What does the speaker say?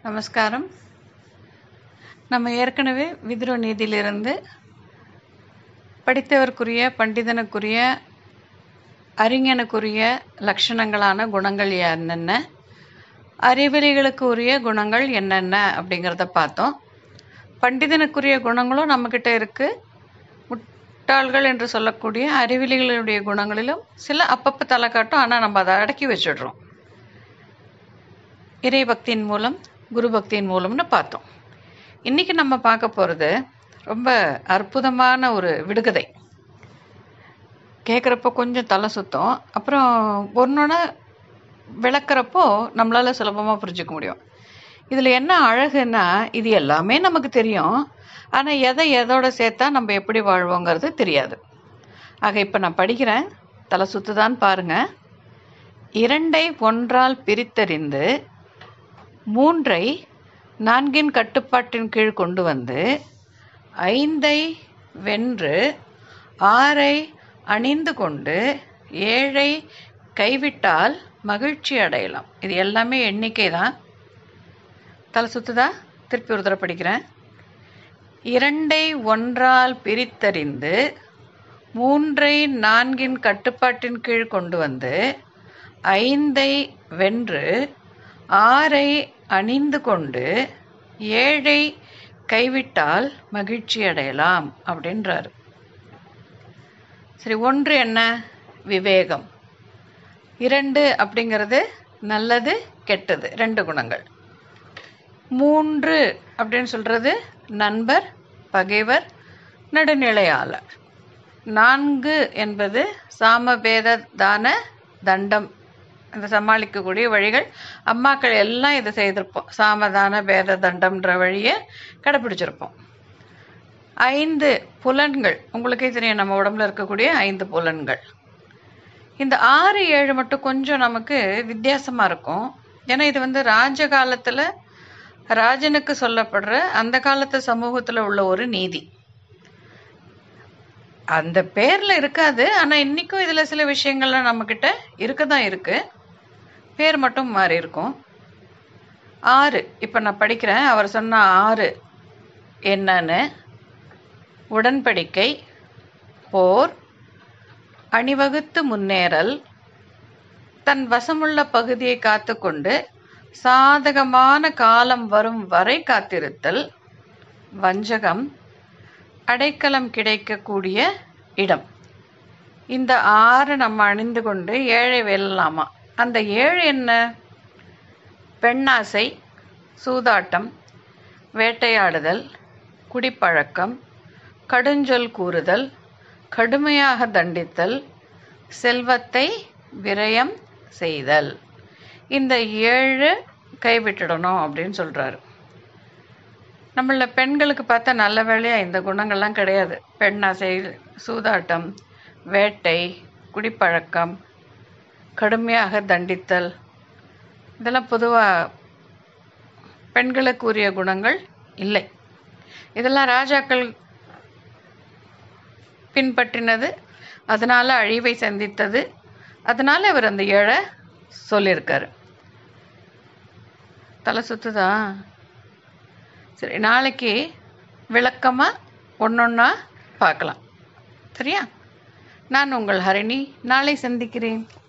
நமஸ்காரம் நம்ம ஏற்கனவே விதுர நீதியிலிருந்து படித்தவர்க்குரிய பண்டிதனுக்குரிய அறிஞனுக்குரிய லட்சணங்களான குணங்கள் என்னென்ன அறிவெளிகளுக்கு உரிய குணங்கள் என்னென்ன அப்படிங்கிறத பார்த்தோம் பண்டிதனுக்குரிய குணங்களும் நம்மக்கிட்ட இருக்குது முட்டாள்கள் என்று சொல்லக்கூடிய அறிவிலிகளுடைய குணங்களிலும் சில அப்பப்போ தலை காட்டும் ஆனால் நம்ம அதை அடக்கி வச்சிடுறோம் இறை பக்தியின் மூலம் குரு பக்தியின் மூலம்னு பார்த்தோம் இன்றைக்கி நம்ம பார்க்க போகிறது ரொம்ப அற்புதமான ஒரு விடுகதை கேட்குறப்போ கொஞ்சம் தலை சுத்தம் அப்புறம் ஒன்றொன்று விளக்குறப்போ நம்மளால் சுலபமாக புரிஞ்சுக்க முடியும் இதில் என்ன அழகுன்னா இது எல்லாமே நமக்கு தெரியும் ஆனால் எதை எதோட சேர்த்தா நம்ம எப்படி வாழ்வோங்கிறது தெரியாது ஆக இப்போ நான் படிக்கிறேன் தலை சுத்துதான் பாருங்கள் இரண்டை ஒன்றால் பிரித்தறிந்து மூன்றை நான்கின் கட்டுப்பாட்டின் கீழ் கொண்டு வந்து ஐந்தை வென்று ஆறை அணிந்து கொண்டு ஏழை கைவிட்டால் மகிழ்ச்சி அடையலாம் இது எல்லாமே எண்ணிக்கை தான் தலை சுத்துதா திருப்பி ஒரு தடவை படிக்கிறேன் இரண்டை ஒன்றால் பிரித்தறிந்து மூன்றை நான்கின் கட்டுப்பாட்டின் கீழ் கொண்டு வந்து ஐந்தை வென்று ஆறை அணிந்து கொண்டு ஏழை கைவிட்டால் மகிழ்ச்சி அடையலாம் அப்படின்றாரு சரி ஒன்று என்ன விவேகம் இரண்டு அப்படிங்கிறது நல்லது கெட்டது ரெண்டு குணங்கள் மூன்று அப்படின்னு சொல்கிறது நண்பர் பகைவர் நடுநிலையாளர் நான்கு என்பது சாமபேத தான தண்டம் அந்த சமாளிக்கக்கூடிய வழிகள் அம்மாக்கள் எல்லாம் இதை செய்திருப்போம் சாமதான பேத தண்டம்ன்ற வழியை கடைப்பிடிச்சிருப்போம் ஐந்து புலன்கள் உங்களுக்கே தெரியும் நம்ம உடம்புல இருக்கக்கூடிய ஐந்து புலன்கள் இந்த ஆறு ஏழு மட்டும் கொஞ்சம் நமக்கு வித்தியாசமாக இருக்கும் ஏன்னா இது வந்து ராஜ காலத்தில் ராஜனுக்கு சொல்லப்படுற அந்த காலத்து சமூகத்தில் உள்ள ஒரு நீதி அந்த பேரில் இருக்காது ஆனால் இன்றைக்கும் இதில் சில விஷயங்கள்லாம் நம்மக்கிட்ட இருக்க தான் இருக்குது பேர் மட்டும் மாறி இருக்கும் ஆறு இப்போ நான் படிக்கிறேன் அவர் சொன்ன ஆறு என்னன்னு உடன்படிக்கை போர் அணிவகுத்து முன்னேறல் தன் வசமுள்ள பகுதியை காத்துக்கொண்டு சாதகமான காலம் வரும் வரை காத்திருத்தல் வஞ்சகம் அடைக்கலம் கிடைக்கக்கூடிய இடம் இந்த ஆறு நம்ம அணிந்து கொண்டு ஏழை வெல்லலாமா அந்த ஏழு என்ன பெண்ணாசை சூதாட்டம் வேட்டையாடுதல் குடிப்பழக்கம் கடுஞ்சொல் கூறுதல் கடுமையாக தண்டித்தல் செல்வத்தை விரயம் செய்தல் இந்த ஏழு கைவிட்டுடணும் அப்படின்னு சொல்கிறாரு நம்மள பெண்களுக்கு பார்த்தா நல்ல வேலையாக இந்த குணங்கள்லாம் கிடையாது பெண்ணாசை சூதாட்டம் வேட்டை குடிப்பழக்கம் கடுமையாக தண்டித்தல் இதெல்லாம் பொதுவாக பெண்களுக்கு உரிய குணங்கள் இல்லை இதெல்லாம் ராஜாக்கள் பின்பற்றினது அதனால் அழிவை சந்தித்தது அதனால் அவர் அந்த ஏழை சொல்லியிருக்காரு தலை சுத்துதா சரி நாளைக்கு விளக்கமாக ஒன்றொன்னா பார்க்கலாம் சரியா நான் உங்கள் ஹரிணி நாளை சந்திக்கிறேன்